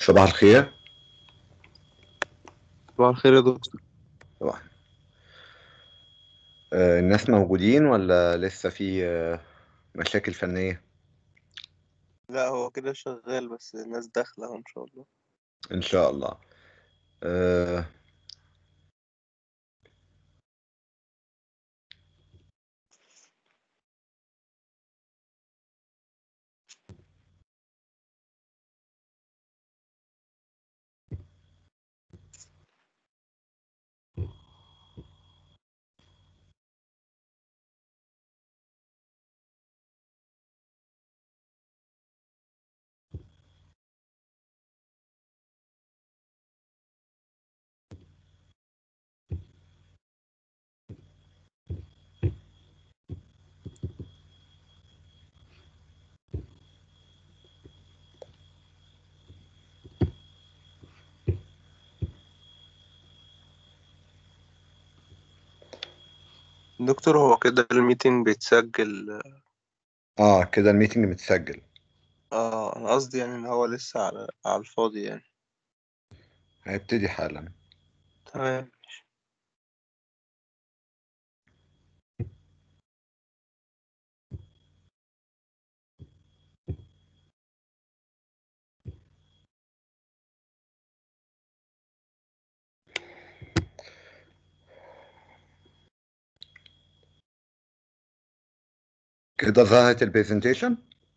صباح الخير صباح الخير يا دكتور صباح آه، الناس موجودين ولا لسه في آه، مشاكل فنية لا هو كده شغال بس الناس داخلة اهو ان شاء الله إن شاء الله آه، دكتور هو كده الميتنج بيتسجل اه كده الميتنج متسجل اه انا قصدي يعني ان هو لسه على على الفاضي يعني هيبتدي حالا تمام كده ظهرت البرزنتيشن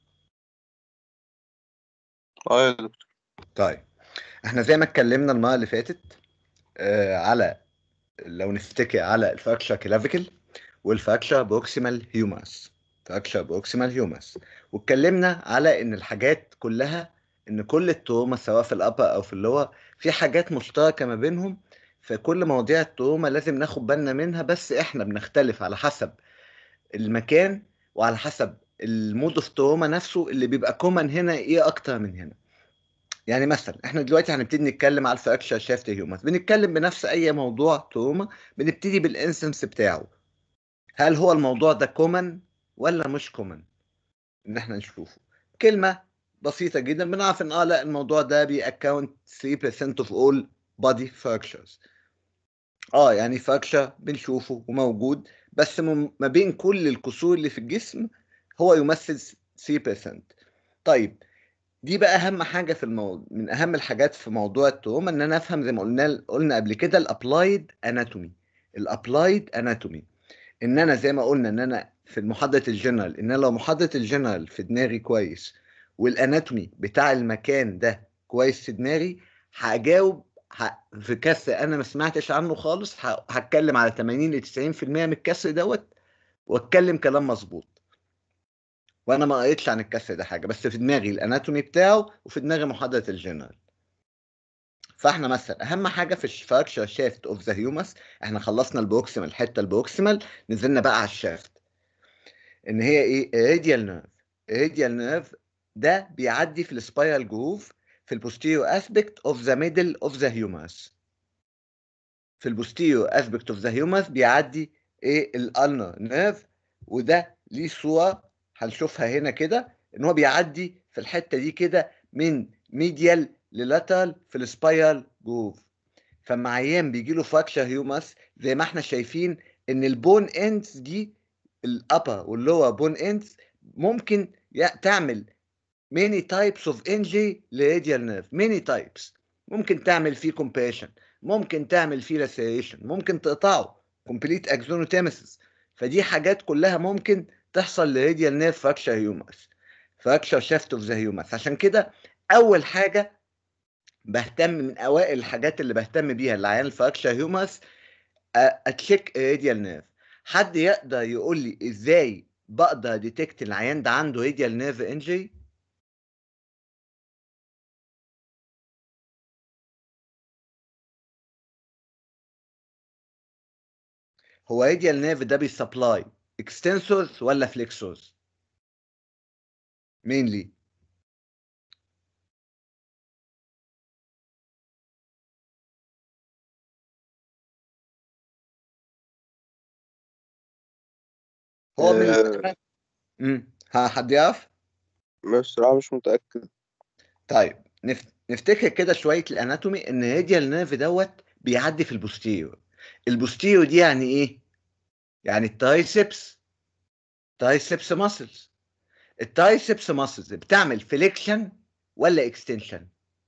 اه يا دكتور طيب احنا زي ما اتكلمنا المرة اللي فاتت آه على لو نفتكر على الفراكشر كلافيكل والفراكشر بروكسيمال هيوماس فراكشر بروكسيمال هيوماس واتكلمنا على ان الحاجات كلها ان كل التروما سواء في الابر او في اللور في حاجات مشتركه ما بينهم فكل مواضيع التروما لازم ناخد بالنا منها بس احنا بنختلف على حسب المكان وعلى حسب المود اوف تروما نفسه اللي بيبقى كومن هنا ايه اكتر من هنا يعني مثلا احنا دلوقتي هنبتدي نتكلم على الفراكشر شافت هيوماس بنتكلم بنفس اي موضوع تروما بنبتدي بالانسنس بتاعه هل هو الموضوع ده كومن ولا مش كومن ان احنا نشوفه كلمه بسيطه جدا بنعرف ان اه لا الموضوع ده بيأكاونت 3% of all body fractures اه يعني فراكشر بنشوفه وموجود بس م- ما بين كل الكسور اللي في الجسم هو يمثل 3% طيب دي بقى اهم حاجه في الموضوع من اهم الحاجات في موضوع التروما ان انا افهم زي ما قلنا قلنا قبل كده الابلايد اناتومي الابلايد اناتومي ان انا زي ما قلنا ان انا في محاضره الجنرال ان انا لو محاضره الجنرال في دماغي كويس والاناتومي بتاع المكان ده كويس في دماغي هجاوب ه- في كسر انا ما سمعتش عنه خالص ه- هتكلم على 80 ل 90% من الكسر دوت واتكلم كلام مظبوط وانا ما قريتش عن الكسر ده حاجه بس في دماغي الاناتومي بتاعه وفي دماغي محاضره الجنرال فاحنا مثلا اهم حاجه في الفراكشر شافت اوف ذا هيومس احنا خلصنا البروكسيمال الحته البروكسيمال نزلنا بقى على الشافت ان هي ايه راديال نيرف راديال نيرف ده بيعدي في السبايرال جروف في البوستيريور اسبكت اوف ذا ميدل اوف ذا هيومس في البوستيريور اسبكت اوف ذا هيومس بيعدي ايه الالنر نيرف وده ليه صوره هنشوفها هنا كده ان هو بيعدي في الحته دي كده من ميديال للاترال في السبايرال جروف فمع عيان بيجي له فراكشر هيومس زي ما احنا شايفين ان البون اندز دي الابر واللور بون اندز ممكن يع- تعمل many types of injury لراديال نيرف many types ممكن تعمل فيه compression ممكن تعمل فيه laceration ممكن تقطعه complete axonotemesis فدي حاجات كلها ممكن تحصل لراديال نيرف فراكشر هيومس فراكشر شافت اوف ذا هيومس عشان كده اول حاجه بهتم من اوائل الحاجات اللي بهتم بيها العيان الفراكشر هيومس اتشيك راديال نيرف حد يقدر يقول لي ازاي بقدر ديتكت العيان ده عنده راديال نيرف انجري هو راديال نيرف ده بيسبلاي اكستنسورز ولا فليكسورز مينلي هو من آه، امم ها حد يعرف بصراحة مش متأكد طيب نف... نفتكر كده شويه الاناتومي ان راديال نيرف دوت بيعدي في البوستيريور البوستيريور دي يعني ايه يعني الترايسبس ترايسبس ماسلز الترايسبس ماسلز بتعمل فليكشن ولا اكستنشن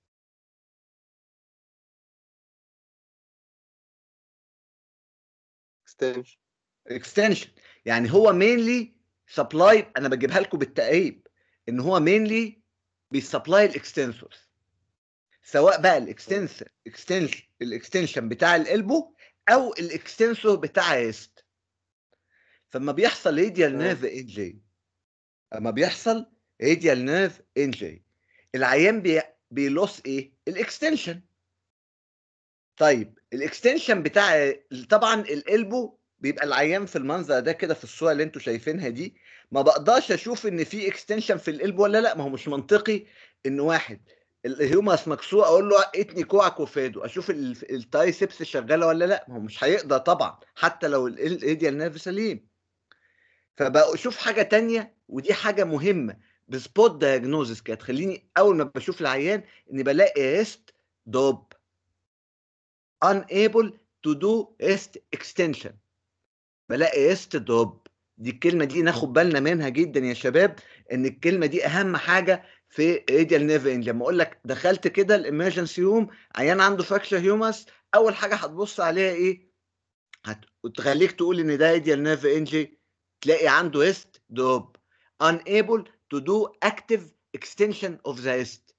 extension اكستنشن يعني هو مينلي سبلاي انا بجيبها لكم بالتقريب ان هو مينلي بيسبلاي الاكستنسورز سواء بقى الاكستنسور اكستنشن الاكستنشن بتاع الالبو او الاكستنسور بتاع الريست فلما بيحصل راديال تمام. نيرف انجري اما بيحصل راديال نيرف انجري العيان بي بيلوس ايه الاكستنشن طيب الاكستنشن بتاع طبعا الالبو بيبقى العيان في المنظر ده كده في الصوره اللي انتوا شايفينها دي ما بقدرش اشوف ان في اكستنشن في الالبو ولا لا ما هو مش منطقي ان واحد الهيوماس مكسور اقول له اتني كوعك وفاده اشوف ال- التايسبس شغاله ولا لا ما هو مش هيقدر طبعا حتى لو الايديال نيرف سليم فبقى اشوف حاجه تانية ودي حاجه مهمه بسبوت دايجنوزس كانت تخليني اول ما بشوف العيان اني بلاقي ريست دوب unable to do rest extension بلاقي ريست دوب دي الكلمه دي ناخد بالنا منها جدا يا شباب ان الكلمه دي اهم حاجه في راديال نيرف انج لما اقول لك دخلت كده الامرجنسي روم عيان عنده فراكشر هيوماس اول حاجه هتبص عليها ايه هتخليك تقول ان ده راديال نيرف انجي تلاقي عنده ريست دوب unable to do active extension of the wrist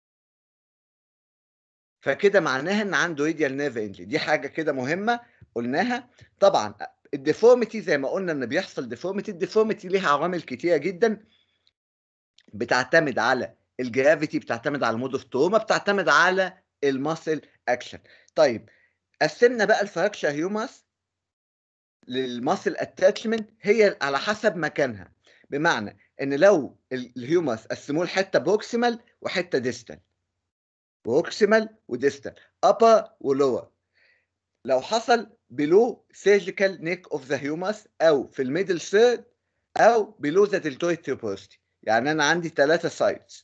فكده معناها ان عنده راديال نيرف انجي دي حاجه كده مهمه قلناها طبعا الديفورميتي زي ما قلنا ان بيحصل ديفورميتي الديفورميتي ليها عوامل كتيره جدا بتعتمد على الجرافيتي بتعتمد على المود اوف توما بتعتمد على الماسل اكشن طيب قسمنا بقى الفراكشر هيوماس للماسل اتاتشمنت هي على حسب مكانها بمعنى ان لو ال- الهيوماس قسموه لحته بروكسيمال وحته ديستال بروكسيمال وديستال upper ولور لو حصل below surgical neck of the humerus او في الميدل third او below the deltoid tuberosity يعني انا عندي ثلاثة سايتس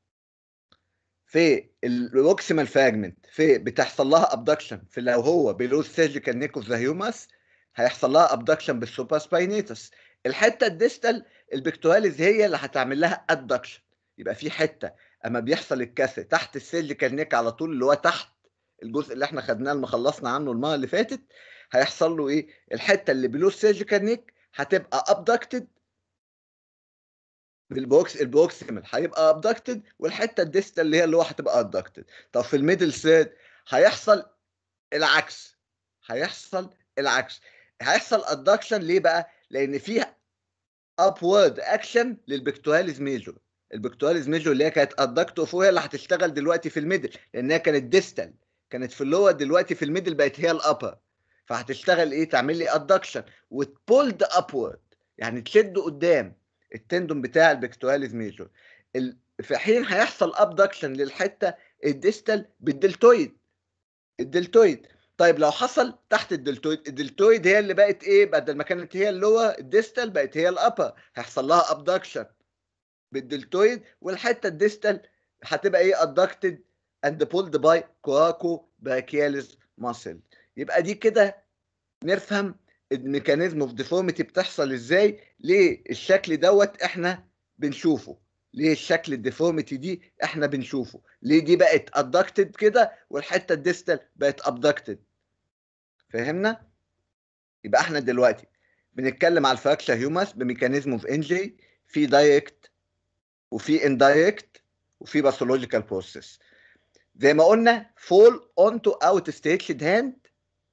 في البروكسيمال فراجمنت في بتحصل لها ابدكشن في لو هو below surgical neck of the humerus هيحصل لها ابدكشن بالسوبر سباينيتس الحته الديستال البكتواليز هي اللي هتعمل لها ادكشن يبقى في حته اما بيحصل الكسر تحت السيرجيكال نيك على طول اللي هو تحت الجزء اللي احنا خدناه اللي خلصنا عنه المره اللي فاتت هيحصل له ايه الحته اللي بلو السيرجيكال نيك هتبقى ابدكتد بالبوكس البوكسيمال هيبقى ابدكتد والحته الديستال اللي هي اللي هو هتبقى ابدكتد طب في الميدل سيرد هيحصل العكس هيحصل العكس هيحصل ادكشن ليه بقى لان فيها ابورد اكشن للبكتواليز ميجور البكتواليز ميجور اللي هي كانت ادكتو فوق هي اللي هتشتغل دلوقتي في الميدل لانها كانت ديستال كانت في اللور دلوقتي في الميدل بقت هي الابر فهتشتغل ايه تعمل لي ادكشن وتبولد ابورد يعني تشد قدام التندون بتاع البكتواليز ميجور ال- في حين هيحصل ابدكشن للحته الديستال بالدلتويد الدلتويد طيب لو حصل تحت الدلتويد الدلتويد هي اللي بقت ايه بدل ما كانت هي اللور الديستال بقت هي الابر هيحصل لها ابدكشن بالدلتويد والحته الديستال هتبقى ايه ادكتد اند بولد باي كواكو باكياليز ماسل يبقى دي كده نفهم الميكانيزم اوف ديفورميتي بتحصل ازاي ليه الشكل دوت احنا بنشوفه ليه الشكل الديفورميتي دي احنا بنشوفه ليه دي بقت ادكتد كده والحته الديستال بقت ابدكتد فهمنا يبقى احنا دلوقتي بنتكلم على الفراكشر هيوماس بميكانيزم اوف انجري في دايركت وفي اندايركت وفي باثولوجيكال بروسيس زي ما قلنا فول اونتو اوت ستيتشد هاند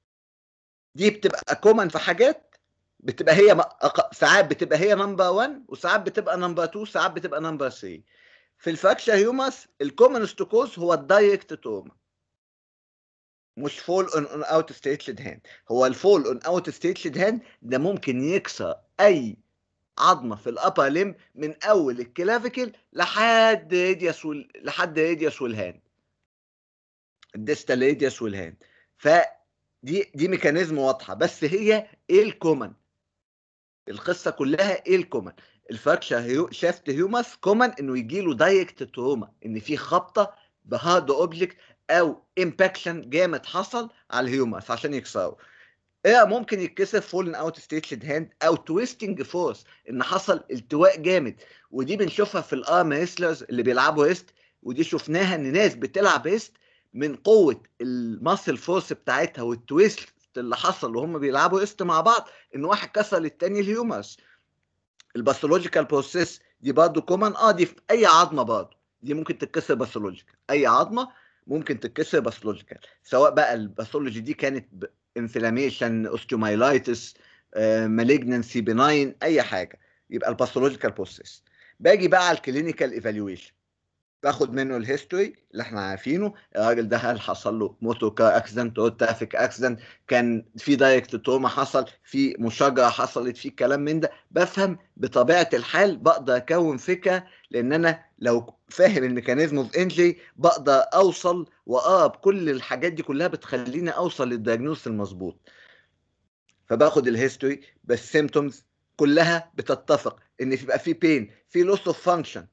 دي بتبقى كومن في حاجات بتبقى هي م- أق- ساعات بتبقى هي نمبر 1 وساعات بتبقى نمبر 2 ساعات بتبقى نمبر 3 في الفراكشر هيوماس الكومنست كوز هو الدايركت توما مش فول اون اوت ستيتشد هاند هو الفول اون اوت ستيتشد هاند ده ممكن يكسر اي عظمه في الابر ليم من اول الكلافيكل لحد راديوس وال... لحد راديوس والهاند الديستال راديوس والهاند فدي دي ميكانيزم واضحه بس هي ايه الكومن القصه كلها ايه الكومن الفراكشر هيو... شافت هيوماس كومن انه يجي له دايركت تروما ان في خبطه بهارد اوبجكت او امباكشن جامد حصل على الهيومرس عشان يكسره ايه ممكن يتكسر فولن اوت ستيتشد هاند او تويستنج فورس ان حصل التواء جامد ودي بنشوفها في الارم ريسلرز اللي بيلعبوا ريست ودي شفناها ان ناس بتلعب ريست من قوه الماسل فورس بتاعتها والتويست اللي حصل وهم بيلعبوا ريست مع بعض ان واحد كسر للتاني الهيومرس الباثولوجيكال بروسيس دي برضه كومن اه دي في اي عظمه برضه دي ممكن تتكسر باثولوجيكال اي عظمه ممكن تتكسر باثولوجيكال سواء بقى الباثولوجي دي كانت انفلاميشن اوستيومايلايتس مالجنسي بناين اي حاجه يبقى الباثولوجيكال بروسيس باجي بقى على الكلينيكال ايفالويشن باخد منه الهيستوري اللي احنا عارفينه الراجل ده هل حصل له موتور كار اكسيدنت او ترافيك اكسيدنت كان في دايركت توما حصل في مشاجره حصلت في كلام من ده بفهم بطبيعه الحال بقدر اكون فكره لان انا لو فاهم الميكانيزم اوف انجري بقدر اوصل واقرب كل الحاجات دي كلها بتخليني اوصل للدياجنوز المظبوط فباخد الهيستوري بس سيمتومز كلها بتتفق ان يبقى في بين في لوس اوف فانكشن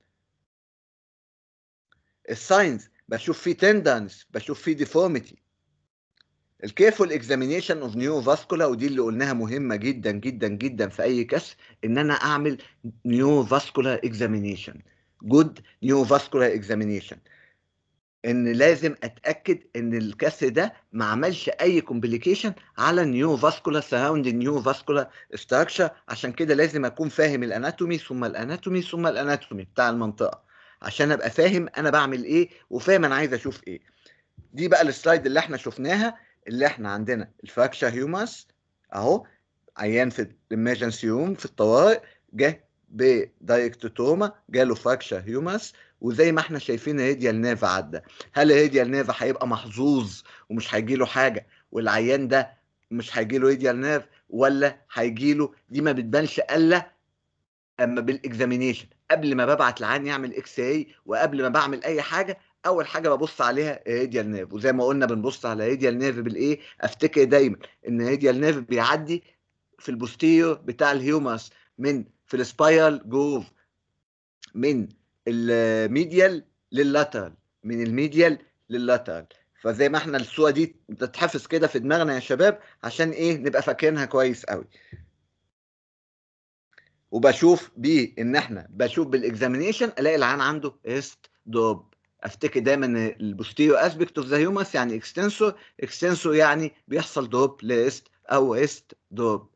الساينز بشوف فيه تندنس بشوف فيه ديفورميتي الكيرفول اكزامينيشن اوف نيو فاسكولا ودي اللي قلناها مهمه جدا جدا جدا في اي كسر ان انا اعمل نيو فاسكولا اكزامينيشن جود نيو فاسكولا اكزامينيشن ان لازم اتاكد ان الكسر ده ما عملش اي كومبليكيشن على النيو فاسكولا سراوند النيو فاسكولا ستراكشر عشان كده لازم اكون فاهم الاناتومي ثم الاناتومي ثم الاناتومي بتاع المنطقه عشان ابقى فاهم انا بعمل ايه وفاهم انا عايز اشوف ايه دي بقى السلايد اللي احنا شفناها اللي احنا عندنا الفراكشر هيوماس اهو عيان في الامرجنسي روم في الطوارئ جه بدايركتوتوما جاله فراكشر هيوماس وزي ما احنا شايفين راديال نيرف عدى هل راديال نيرف هيبقى محظوظ ومش هيجي له حاجه والعيان ده مش هيجي له راديال نيرف ولا هيجي له دي ما بتبانش الا اما بالاكزامينيشن قبل ما ببعت العيان يعمل اكس راي وقبل ما بعمل اي حاجه اول حاجه ببص عليها راديال نيرف وزي ما قلنا بنبص على راديال نيرف بالايه افتكر دايما ان راديال نيرف بيعدي في البوستيريور بتاع الهيوماس من في السبايرال جروف من الميديال لللاترال من الميديال لللاترال فزي ما احنا الصوره دي تتحفظ كده في دماغنا يا شباب عشان ايه نبقى فاكرينها كويس قوي وبشوف بيه ان احنا بشوف بالاكزامينيشن الاقي العيان عنده هيست دوب افتكر دايما ان البوستيريو اسبكت اوف ذا هيومس يعني اكستنسور اكستنسور يعني بيحصل دوب لهيست او هيست دوب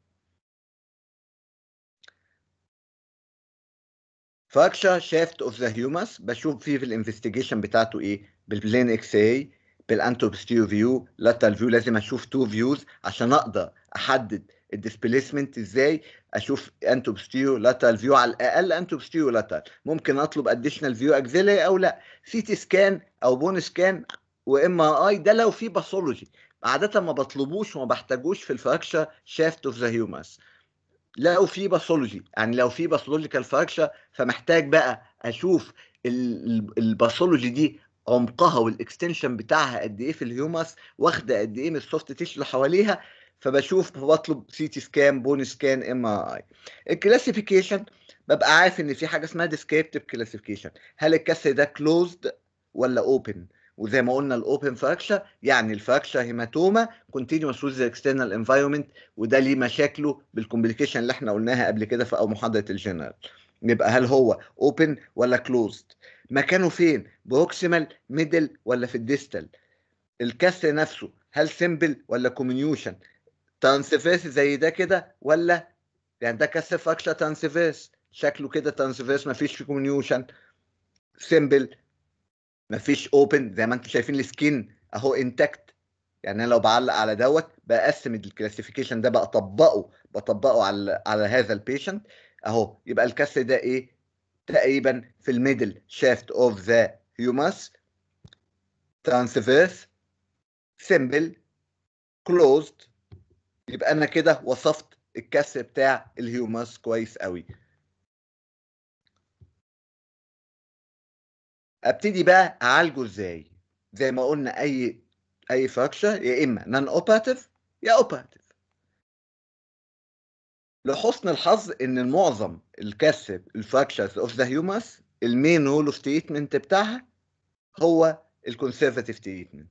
فراكشر شافت اوف ذا هيومس بشوف فيه في الانفستيجيشن بتاعته ايه بالبلين اكس اي بالانتروبستيريو فيو لاترال فيو لازم اشوف تو فيوز عشان اقدر احدد الديسبيسمنت ازاي اشوف انتوبستيريو لاترال فيو على الاقل انتوبستيريو لاترال ممكن اطلب اديشنال فيو اكزيلري او لا سي تي سكان او بون سكان وام ار اي ده لو في باثولوجي عاده ما بطلبوش وما بحتاجوش في الفراكشر شافت اوف ذا هيوماس لو في باثولوجي يعني لو في باثولوجيكال فراكشر فمحتاج بقى اشوف الباثولوجي دي عمقها والاكستنشن بتاعها قد ايه في الهيوماس واخده قد ايه من السوفت تيشو اللي حواليها فبشوف بطلب سي تي سكان بون سكان ام ار اي الكلاسيفيكيشن ببقى عارف ان في حاجه اسمها ديسكريبتيف كلاسيفيكيشن هل الكسر ده كلوزد ولا اوبن وزي ما قلنا الاوبن فراكشر يعني الفراكشر هيماتوما كونتينوس ويز اكسترنال انفايرمنت وده ليه مشاكله بالكومبليكيشن اللي احنا قلناها قبل كده في او محاضره الجنرال يبقى هل هو اوبن ولا كلوزد مكانه فين بروكسيمال ميدل ولا في الديستال الكسر نفسه هل سيمبل ولا كومينيوشن ترانسفيرس زي ده كده ولا يعني ده كسر فراكشر ترانسفيرس شكله كده ترانسفيرس مفيش فيه كومينيوشن سيمبل مفيش اوبن زي ما انتم شايفين السكين اهو انتكت يعني انا لو بعلق على دوت بقسم الكلاسيفيكيشن ده بطبقه بطبقه على على هذا البيشنت اهو يبقى الكسر ده ايه تقريبا في الميدل شافت اوف ذا هيوماس ترانسفيرس سيمبل كلوزد يبقى انا كده وصفت الكسر بتاع الهيوماس كويس قوي ابتدي بقى اعالجه ازاي زي ما قلنا اي اي فراكشر يا اما نون اوباتيف يا اوباتيف لحسن الحظ ان معظم الكسر الفراكشرز اوف ذا هيوماس المين رول اوف تريتمنت بتاعها هو الكونسرفاتيف تريتمنت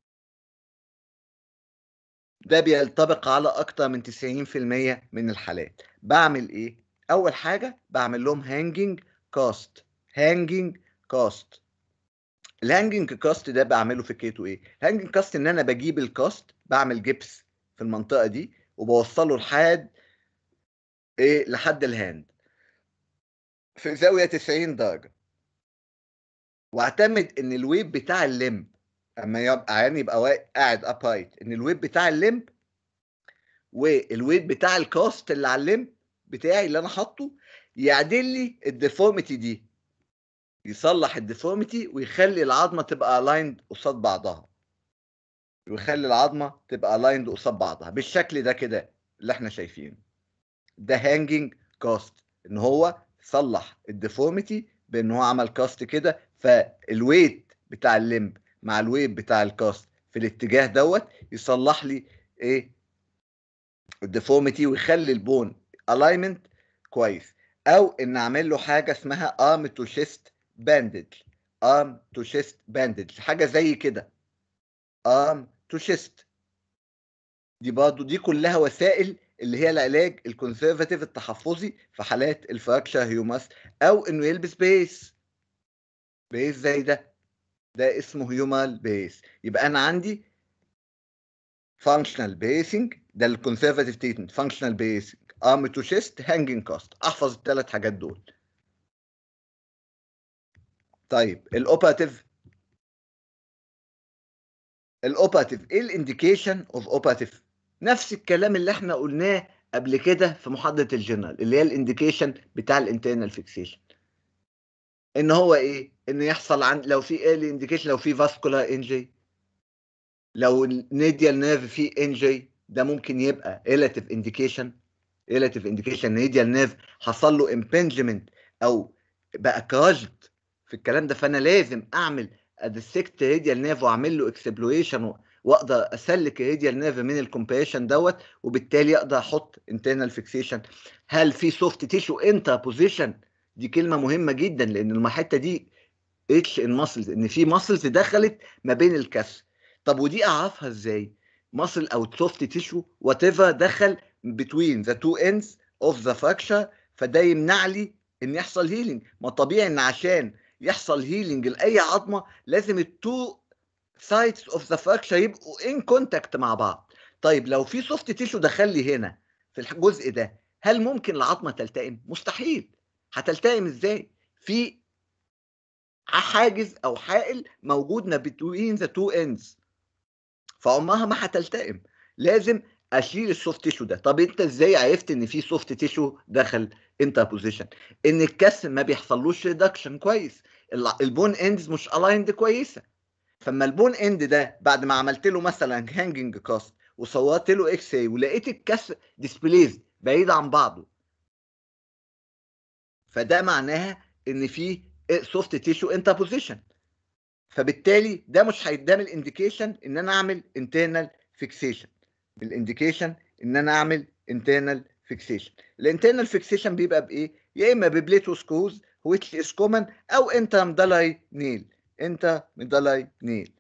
ده بينطبق على اكتر من 90% من الحالات بعمل ايه اول حاجه بعمل لهم هانجنج كاست هانجنج كاست الهانجنج كاست ده بعمله فكرته ايه الهانجنج كاست ان انا بجيب الكاست بعمل جبس في المنطقه دي وبوصله لحد ايه لحد الهاند في زاويه 90 درجه واعتمد ان الويب بتاع الليمب اما يبقى عيان يبقى واقع- قاعد ابرايت ان الويب بتاع الليمب والويت بتاع الكاست اللي على الليمب بتاعي اللي انا حاطه يعدل لي الديفورميتي دي يصلح الديفورميتي ويخلي العظمه تبقى الايند قصاد بعضها ويخلي العظمه تبقى الايند قصاد بعضها بالشكل ده كده اللي احنا شايفينه ده هانجنج كاست ان هو صلح الديفورميتي بان هو عمل كاست كده فالويت بتاع الليمب مع الويت بتاع الكاست في الاتجاه دوت يصلح لي ايه الديفورميتي ويخلي البون الاينمنت كويس او ان اعمل له حاجه اسمها ارم تو شيست باندج ارم تو شيست باندج حاجه زي كده ارم تو شيست دي برضه دي كلها وسائل اللي هي العلاج الكونسرفاتيف التحفظي في حالات الفراكشر هيوماس او انه يلبس بيس بيس زي ده ده اسمه هيومال بيس يبقى انا عندي فانكشنال بيسنج ده الكونسرفاتيف تريتمنت فانكشنال بيسنج ارم تو شيست هانجنج كاست احفظ الثلاث حاجات دول طيب الاوبراتيف الاوبراتيف ايه الانديكيشن اوف اوبراتيف نفس الكلام اللي احنا قلناه قبل كده في محاضره الجنرال اللي هي الانديكيشن بتاع الانترنال فيكسيشن ان هو ايه ان يحصل عند لو في ايه الانديكيشن لو في فاسكولار انجري لو النيديال نيرف فيه انجري ده ممكن يبقى ريلاتيف انديكيشن ريلاتيف انديكيشن نيديال نيرف حصل له امبنجمنت او بقى كراجد في الكلام ده فانا لازم اعمل ادسكت ريديال نيرف واعمل له اكسبلوريشن واقدر اسلك الريديال نيرف من الكومبريشن دوت وبالتالي اقدر احط انترنال فيكسيشن هل في سوفت تيشو انتر بوزيشن دي كلمه مهمه جدا لان الحته دي اتش ان ماسلز ان في ماسلز دخلت ما بين الكسر طب ودي اعرفها ازاي ماسل او سوفت تيشو وات ايفر دخل between the two ends of the fracture فده يمنع لي ان يحصل هيلينج ما طبيعي ان عشان يحصل هيلينج لاي عظمه لازم التو سايدز اوف ذا فراكشر يبقوا ان كونتاكت مع بعض طيب لو في سوفت تيشو دخل لي هنا في الجزء ده هل ممكن العظمه تلتئم مستحيل هتلتئم ازاي في حاجز او حائل موجود ما بين ذا تو اندز فعمرها ما هتلتئم لازم اشيل السوفت تيشو ده طب انت ازاي عرفت ان في سوفت تيشو دخل انتر بوزيشن ان الكسر ما بيحصلوش ريدكشن كويس البون اندز مش الايند كويسه فما البون اند ده بعد ما عملت له مثلا هانجنج كاست وصورت له اكس راي ولقيت الكسر ديسبليز بعيد عن بعضه فده معناها ان في سوفت تيشو انتر بوزيشن فبالتالي ده مش هيدام الانديكيشن ان انا اعمل انترنال فيكسيشن الانديكيشن ان انا اعمل انترنال فيكسيشن الانترنال فيكسيشن بيبقى بايه يا اما ببليتو سكروز which is common او انتر ميدالاي نيل انتر ميدالاي نيل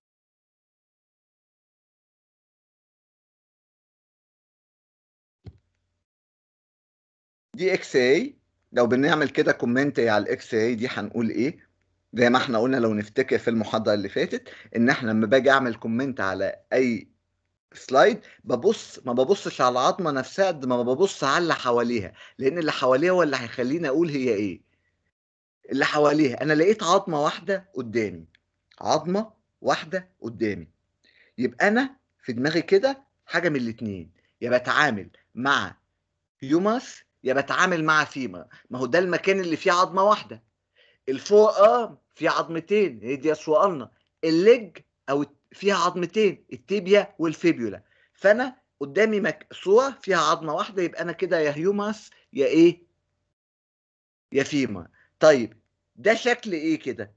دي اكس اي لو بنعمل كده كومنت على الاكس اي دي هنقول ايه زي ما احنا قلنا لو نفتكر في المحاضره اللي فاتت ان احنا لما باجي اعمل كومنت على اي سلايد ببص ما ببصش على العظمه نفسها قد ما ببص على اللي حواليها لان اللي حواليها هو اللي هيخليني اقول هي ايه اللي حواليها انا لقيت عظمه واحده قدامي عظمه واحده قدامي يبقى انا في دماغي كده حاجه من الاثنين يا بتعامل مع هيوماس يا بتعامل مع فيما ما هو ده المكان اللي فيه عظمه واحده الفور ارم فيه عظمتين هي دي سؤالنا الليج او فيها عظمتين التيبيا والفيبيولا فانا قدامي مك... صوره فيها عظمه واحده يبقى انا كده يا هيوماس يا ايه يا فيما طيب ده شكل ايه كده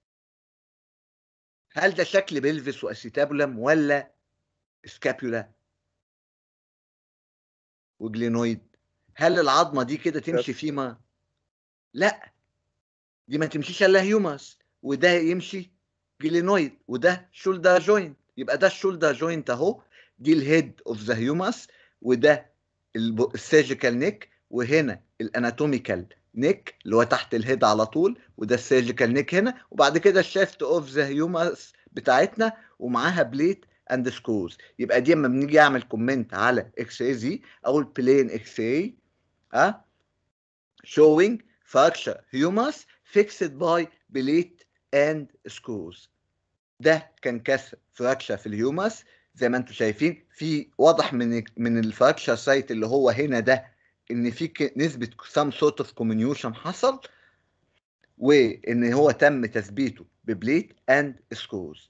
هل ده شكل بلفس واسيتابولم ولا سكابيولا وجلينويد هل العظمه دي كده تمشي فيما لا دي ما تمشيش الا هيوماس وده يمشي جلينويد وده شولدر جوينت يبقى ده الشولدر جوينت اهو دي الهيد اوف ذا هيوماس وده السيرجيكال نيك وهنا الاناتوميكال نيك اللي هو تحت الهيد على طول وده السيرجيكال نيك هنا وبعد كده الشافت اوف ذا هيوماس بتاعتنا ومعاها بليت اند سكوز يبقى دي لما بنيجي اعمل كومنت على اكس اي زي اقول بلين اكس اي ها showing fracture humerus fixed by plate and screws ده كان كسر فراكشر في الهيوماس زي ما انتم شايفين في واضح من من الفراكشر سايت اللي هو هنا ده ان في ك- نسبه some sort of comminution حصل وان هو تم تثبيته ببليت اند سكروز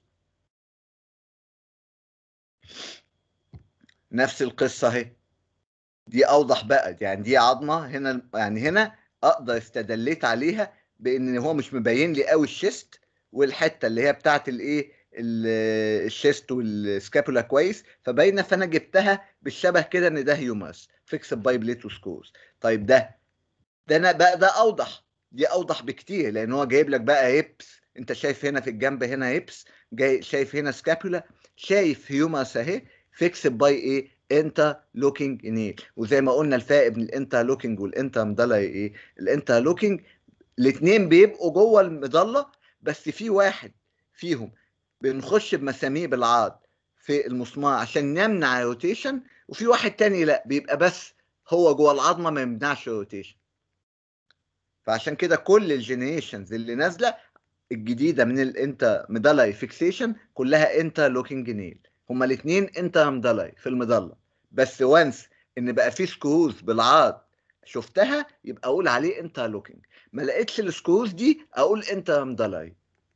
نفس القصه اهي دي اوضح بقى يعني دي عظمه هنا يعني هنا اقدر استدليت عليها بان هو مش مبين لي قوي الشيست والحته اللي هي بتاعت الايه ال- الشيست والسكابولا كويس فباينه فانا جبتها بالشبه كده ان ده هيوماس فيكس باي بليتوسكوز طيب ده ده انا بقى ده اوضح دي اوضح بكتير لان هو جايب لك بقى هيبس انت شايف هنا في الجنب هنا هيبس جاي شايف هنا سكابولا شايف هيوماس اهي فيكس باي ايه انت لوكينج نيل وزي ما قلنا الفرق بين الانتر لوكينج والانتر مضله ايه الانتر لوكينج الاثنين بيبقوا جوه المظله بس في واحد فيهم بنخش بمسامير بالعرض في المسمار عشان نمنع الروتيشن وفي واحد تاني لا بيبقى بس هو جوه العظمه ما يمنعش الروتيشن فعشان كده كل الجنريشنز اللي نازله الجديده من الانتر ميدالاي فيكسيشن كلها انتر لوكينج نيل هما الاثنين انتر ميدالاي في المظله بس وانس ان بقى في سكروز بالعرض شفتها يبقى اقول عليه انتر لوكينج ما لقيتش السكروز دي اقول انتر ميدالاي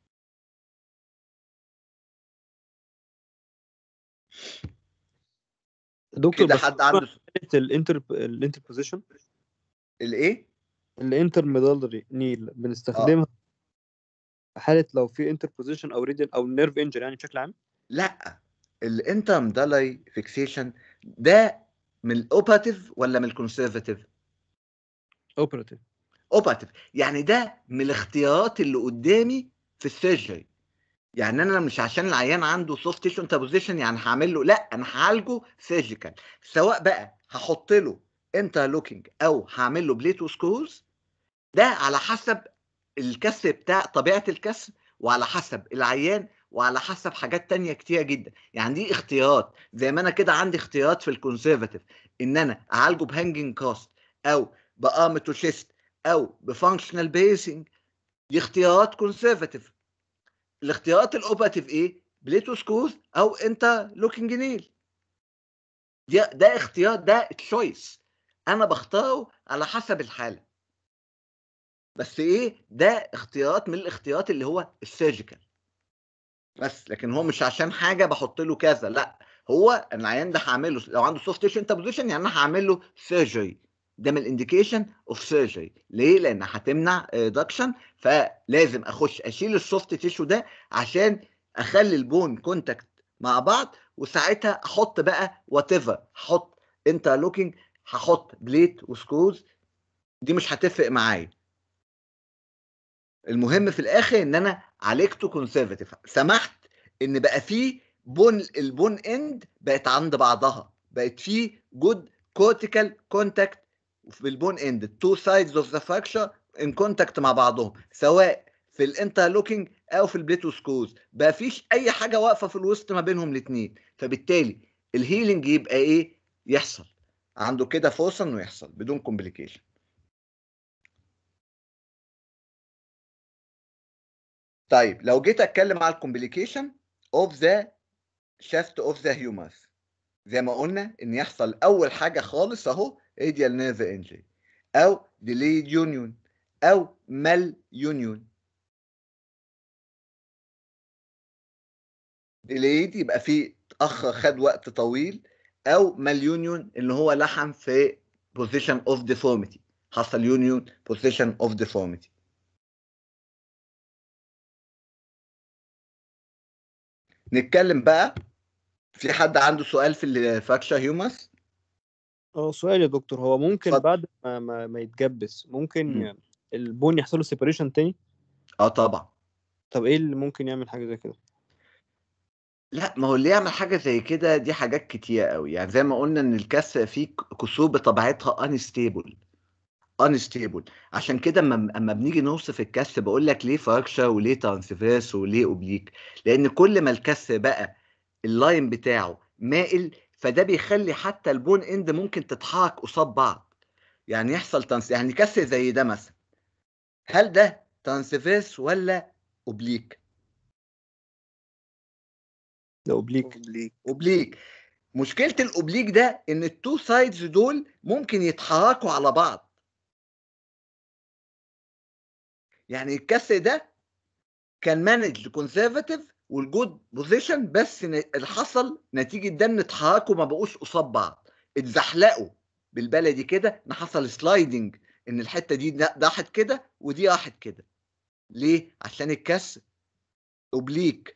دكتور كده بس حد عنده س- الانتر الانتر بوزيشن الايه الانتر ميدالري نيل بنستخدمها في حاله لو في انتر بوزيشن او ريديال او نيرف انجر يعني بشكل عام لا الانتر ميدالاي فيكسيشن ده من الاوباتيف ولا من الكونسرفاتيف اوبراتيف اوباتيف يعني ده من الاختيارات اللي قدامي في السيرجري يعني انا مش عشان العيان عنده سوفت تيشو انتربوزيشن يعني هعمل له لا انا هعالجه سيرجيكال سواء بقى هحط له انترلوكينج او هعمل له بليتو سكروز ده على حسب الكسر بتاع طبيعه الكسر وعلى حسب العيان وعلى حسب حاجات تانية كتيرة جدا يعني دي اختيارات زي ما انا كده عندي اختيارات في الكونسرفاتيف ان انا اعالجه بهانجنج كاست او بارمتو شيست او بفانكشنال بيسنج دي اختيارات كونسرفاتيف الاختيارات الاوباتيف ايه بليتو سكوز او انت لوكينج نيل ده ده اختيار ده تشويس انا بختاره على حسب الحاله بس ايه ده اختيارات من الاختيارات اللي هو السيرجيكال بس لكن هو مش عشان حاجه بحط له كذا لا هو العيان ده هعمله لو عنده سوفت تيشو انتربوزيشن يعني انا هعمل له سيرجري ده من الانديكيشن اوف سيرجري ليه لان هتمنع ريدكشن فلازم اخش اشيل السوفت تيشو ده عشان اخلي البون كونتاكت مع بعض وساعتها احط بقى وات ايفر هحط انترلوكينج هحط بليت وسكروز دي مش هتفرق معايا المهم في الاخر ان انا عالجته كونسرفتيف سمحت ان بقى فيه بون البون اند بقت عند بعضها بقت فيه جود كورتيكال كونتاكت في البون اند التو سايدز اوف ذا فراكشر ان كونتاكت مع بعضهم سواء في الانترلوكينج او في البليتوسكوز بقى فيش اي حاجه واقفه في الوسط ما بينهم الاثنين فبالتالي الهيلينج يبقى ايه يحصل عنده كده فرصه انه يحصل بدون كومبليكيشن طيب لو جيت اتكلم على الكومبليكيشن اوف ذا شافت اوف ذا هيوماس زي ما قلنا ان يحصل اول حاجه خالص اهو راديال نيرف انجري او ديليد يونيون او مال يونيون ديليد يبقى فيه اخ خد وقت طويل او مال يونيون اللي هو لحم في بوزيشن اوف ديفورميتي حصل يونيون بوزيشن اوف ديفورميتي نتكلم بقى في حد عنده سؤال في الفاكشا هيوماس اه سؤال يا دكتور هو ممكن اتفضل. بعد ما ما, ما يتجبس ممكن مم. البون يحصل له سيبريشن تاني اه طبعا طب ايه اللي ممكن يعمل حاجه زي كده لا ما هو اللي يعمل حاجه زي كده دي حاجات كتيره قوي يعني زي ما قلنا ان الكسر فيه كسور بطبيعتها انستيبل انستيبل عشان كده اما اما بنيجي نوصف الكسر بقول لك ليه فراكشر وليه ترانسفيرس وليه اوبليك لان كل ما الكسر بقى اللاين بتاعه مائل فده بيخلي حتى البون اند ممكن تتحرك قصاد بعض يعني يحصل تنس يعني كسر زي ده مثلا هل ده ترانسفيرس ولا اوبليك ده اوبليك اوبليك اوبليك مشكله الاوبليك ده ان التو سايدز دول ممكن يتحركوا على بعض يعني الكسر ده كان مانج كونسرفاتيف والجود بوزيشن بس ن- اللي حصل نتيجه ده ان اتحركوا ما بقوش قصاد بعض اتزحلقوا بالبلدي كده ان حصل سلايدنج ان الحته دي ن- راحت كده ودي راحت كده ليه عشان الكسر اوبليك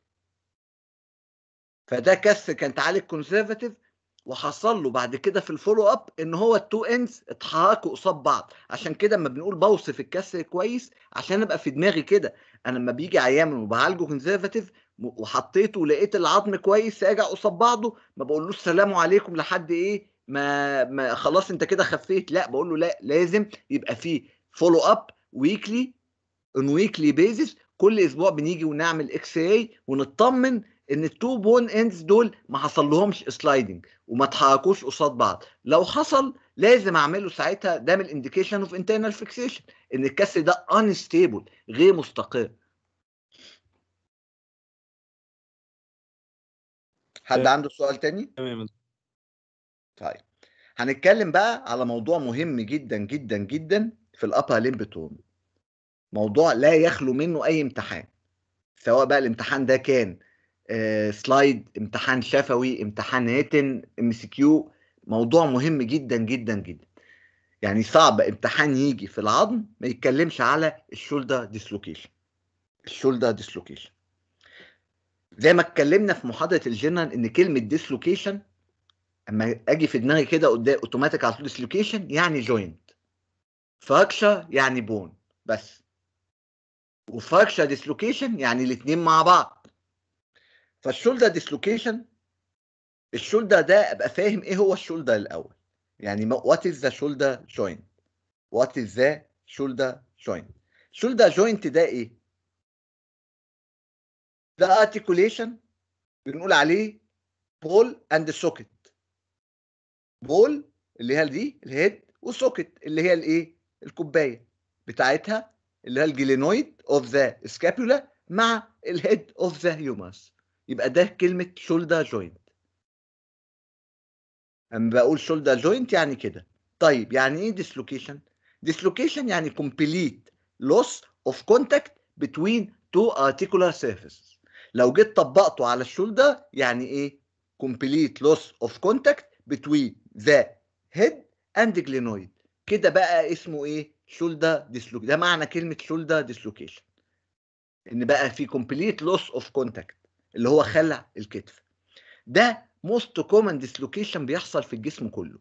فده كسر كان تعالج كونسرفاتيف وحصل له بعد كده في الفولو اب ان هو التو اندز اتحركوا قصاد بعض عشان كده اما بنقول بوصف الكسر كويس عشان ابقى في دماغي كده انا لما بيجي عيان وبعالجه كونسرفاتيف وحطيته ولقيت العظم كويس راجع قصاد بعضه ما بقولوش سلام عليكم لحد ايه ما, ما خلاص انت كده خفيت لا بقول له لا لازم يبقى فيه فولو اب ويكلي اون ويكلي بيزس كل اسبوع بنيجي ونعمل اكس راي ونطمن ان التو بون اندز دول ما حصل لهمش سلايدنج وما اتحركوش قصاد بعض لو حصل لازم اعمله ساعتها ده من الانديكيشن اوف انترنال فيكسيشن ان الكسر ده انستيبل غير مستقر حد آه. عنده سؤال تاني تمام طيب هنتكلم بقى على موضوع مهم جدا جدا جدا في الابر ليمبتوم موضوع لا يخلو منه اي امتحان سواء بقى الامتحان ده كان آه، سلايد امتحان شفوي امتحان ريتن ام سي كيو موضوع مهم جدا جدا جدا يعني صعب امتحان يجي في العظم ما يتكلمش على الشولدر ديسلوكيشن الشولدر ديسلوكيشن زي ما اتكلمنا في محاضره الجنرال ان كلمه ديسلوكيشن اما اجي في دماغي كده قدام اوتوماتيك على طول ديسلوكيشن يعني جوينت فراكشر يعني بون بس وفراكشر ديسلوكيشن يعني الاثنين مع بعض فالشولدر ديسلوكيشن الشولدر ده ابقى فاهم ايه هو الشولدر الاول يعني وات از ذا شولدر جوينت وات از ذا شولدر جوينت شولدر جوينت ده ايه ده ارتكوليشن بنقول عليه بول اند سوكت بول اللي هي دي الهيد وسوكت اللي هي الايه الكوبايه بتاعتها اللي هي الجلينويد اوف ذا سكابولا مع الهيد اوف ذا هيوماس يبقى ده كلمه شولدر جوينت اما بقول شولدر جوينت يعني كده طيب يعني ايه ديسلوكيشن ديسلوكيشن يعني complete loss of contact between two articular surfaces لو جيت طبقته على الشولدر يعني ايه complete loss of contact between the head and the glenoid كده بقى اسمه ايه شولدر ديسلوكيشن ده معنى كلمه شولدر ديسلوكيشن ان بقى في complete loss of contact اللي هو خلع الكتف ده most common dislocation بيحصل في الجسم كله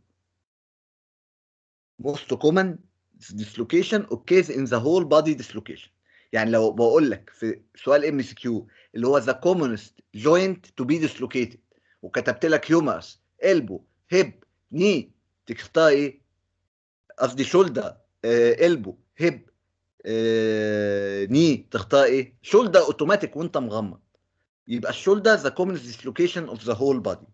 most common dislocation occurs in the whole body dislocation يعني لو بقول لك في سؤال ام سي كيو اللي هو the commonest joint to be dislocated وكتبت لك humerus elbow hip knee تختار ايه قصدي shoulder آه elbow hip آه knee تختار ايه shoulder اوتوماتيك وانت مغمض يبقى الشولدر the commonest dislocation of the whole body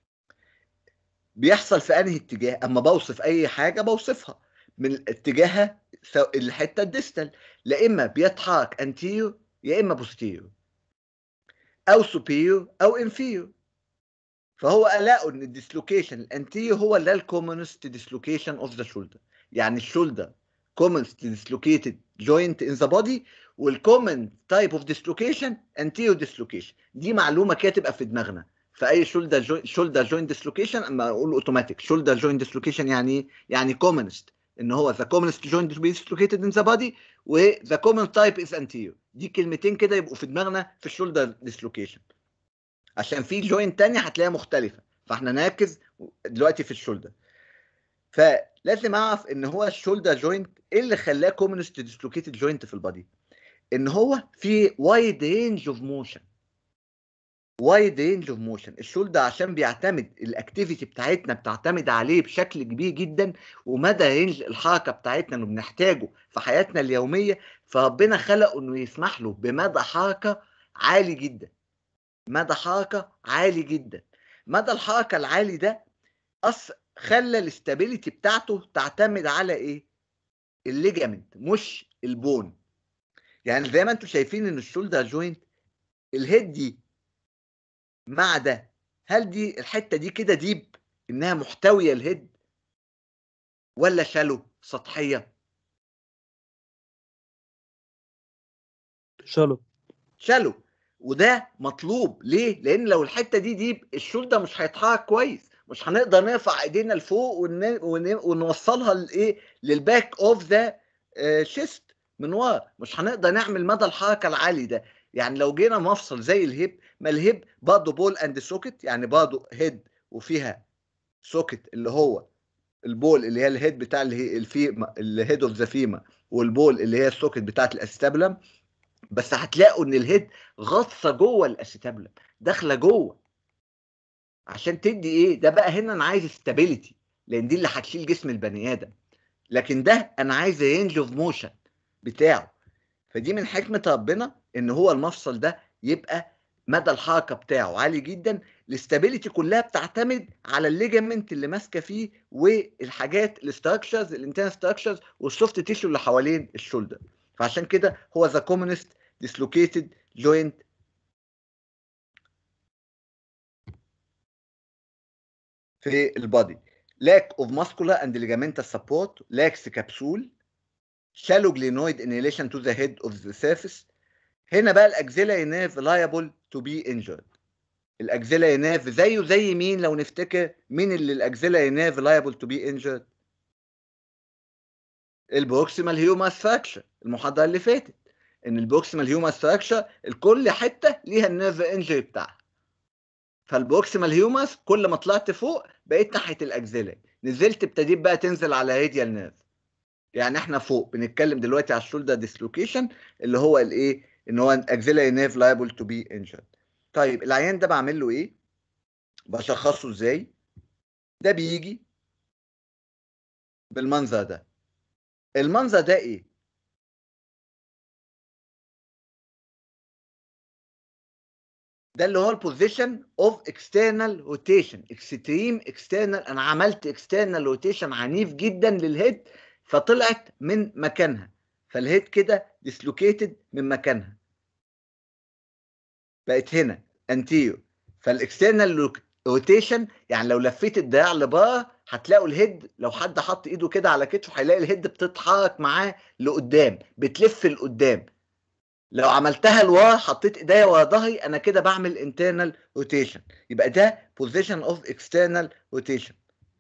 بيحصل في انهي اتجاه اما بوصف اي حاجه بوصفها من اتجاهها سو- الحته الديستال لا اما بيتحرك anterior يا اما posterior او superior او inferior فهو لقوا ان الديسلوكيشن الانتيريور هو اللي الكومونست ديسلوكيشن اوف ذا شولدر يعني الشولدر commonest dislocated joint in the body والcommon type of dislocation anterior dislocation دي معلومه كده تبقى في دماغنا فاي شولدر جو... شولدر جوينت ديسلوكيشن اما اقول اوتوماتيك شولدر جوينت ديسلوكيشن يعني ايه؟ يعني commonest ان هو the commonest joint to be dislocated in the body و the common type is anterior دي كلمتين كده يبقوا في دماغنا في الشولدر ديسلوكيشن عشان في جوينت تانية هتلاقيها مختلفة فاحنا نركز دلوقتي في الشولدر فلازم اعرف ان هو الشولدر جوينت ايه اللي خلاه كومنست ديسلوكيتد جوينت في البادي ان هو في وايد رينج اوف موشن وايد رينج اوف موشن الشولدر عشان بيعتمد الاكتيفيتي بتاعتنا بتعتمد عليه بشكل كبير جدا ومدى رينج الحركه بتاعتنا اللي بنحتاجه في حياتنا اليوميه فربنا خلقه انه يسمح له بمدى حركه عالي جدا مدى حركه عالي جدا مدى الحركه العالي ده أص خلى الاستابيليتي بتاعته تعتمد على ايه الليجامنت مش البون يعني زي ما انتم شايفين ان الشولدر جوينت الهيد دي مع ده هل دي الحته دي كده ديب انها محتويه الهيد ولا شالو سطحيه شالو شالو وده مطلوب ليه لان لو الحته دي ديب الشولدر مش هيتحرك كويس مش هنقدر نرفع ايدينا لفوق ون... ون... ونوصلها لايه للباك اوف ذا شيست من ورا مش هنقدر نعمل مدى الحركه العالي ده يعني لو جينا مفصل زي الهيب ما الهيب برضه بول اند سوكت يعني برضه هيد وفيها سوكت اللي هو البول اللي هي الهيد بتاع اللي الفيما الهيد اوف ذا فيما والبول اللي هي السوكت بتاعت الاستابلم بس هتلاقوا ان الهيد غطسه جوه الاستابلم داخله جوه عشان تدي ايه ده بقى هنا انا عايز استابيليتي لان دي اللي هتشيل جسم البني ادم لكن ده انا عايز رينج اوف موشن بتاعه فدي من حكمه ربنا ان هو المفصل ده يبقى مدى الحركه بتاعه عالي جدا الاستابيليتي كلها بتعتمد على الليجامنت اللي ماسكه فيه والحاجات الاستراكشرز الانترنال ستراكشرز والسوفت تيشو اللي حوالين الشولدر فعشان كده هو ذا كومونست ديسلوكيتد جوينت في البادي lack of muscular and ligamentous support lacks capsule shallow glenoid inhalation to the head of the surface هنا بقى الاكزيلاري نيرف liable to be injured الاكزيلاري نيرف زيه زي مين لو نفتكر مين اللي الاكزيلاري نيرف liable to be injured البروكسيمال هيوماس فراكشر المحاضره اللي فاتت ان البروكسيمال هيوماس فراكشر الكل حته ليها النيرف انجري بتاعها فالبروكسيمال هيوماس كل ما طلعت فوق بقيت ناحيه الاكزيلاري نزلت ابتديت بقى تنزل على راديال نيرف يعني احنا فوق بنتكلم دلوقتي على الشولدر ديسلوكيشن اللي هو الايه ان هو اكزيلاري نيرف لايبل تو بي انجرد طيب العيان ده بعمل له ايه بشخصه ازاي ده بيجي بالمنظر ده المنظر ده ايه ده اللي هو البوزيشن اوف اكسترنال روتيشن اكستريم اكسترنال انا عملت اكسترنال روتيشن عنيف جدا للهيد فطلعت من مكانها فالهيد كده ديسلوكيتد من مكانها بقت هنا انتيريور فالاكسترنال روتيشن يعني لو لفيت الدراع لبره هتلاقوا الهيد لو حد حط ايده كده على كتفه هيلاقي الهيد بتتحرك معاه لقدام بتلف لقدام لو عملتها لورا حطيت ايديا ورا ظهري انا كده بعمل internal روتيشن يبقى ده position of external روتيشن